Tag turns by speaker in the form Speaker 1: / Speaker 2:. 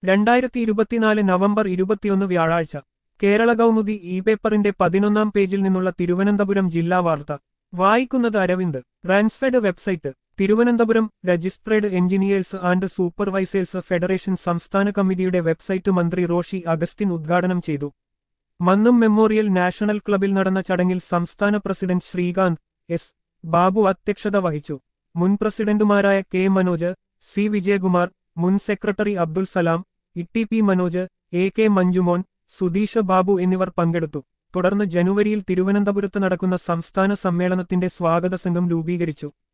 Speaker 1: രണ്ടായിരത്തി ഇരുപത്തിനാല് നവംബർ ഇരുപത്തിയൊന്ന് വ്യാഴാഴ്ച കേരള കൗമുദി ഇ പേപ്പറിന്റെ പതിനൊന്നാം പേജിൽ നിന്നുള്ള തിരുവനന്തപുരം ജില്ലാ വാർത്ത വായിക്കുന്നത് അരവിന്ദ് റാൻസ്ഫെഡ് website Thiruvananthapuram registered engineers and supervisors federation സംസ്ഥാന കമ്മിറ്റിയുടെ വെബ്സൈറ്റ് മന്ത്രി റോഷി അഗസ്റ്റിൻ ഉദ്ഘാടനം ചെയ്തു മന്നം മെമ്മോറിയൽ നാഷണൽ ക്ലബിൽ നടന്ന ചടങ്ങിൽ സംസ്ഥാന പ്രസിഡന്റ് ശ്രീകാന്ത് എസ് ബാബു അധ്യക്ഷത വഹിച്ചു മുൻ പ്രസിഡന്റുമാരായ കെ മനോജ് സി വിജയകുമാർ മുൻ secretary Abdul Salam Itty P Manoj A K Manjumon Sudheesh Babu എന്നിവർ പങ്കെടുത്തു തുടർന്ന് ജനുവരിയിൽ തിരുവനന്തപുരത്ത് നടക്കുന്ന സംസ്ഥാന സമ്മേളനത്തിന്റെ സ്വാഗത സംഘം രൂപീകരിച്ചു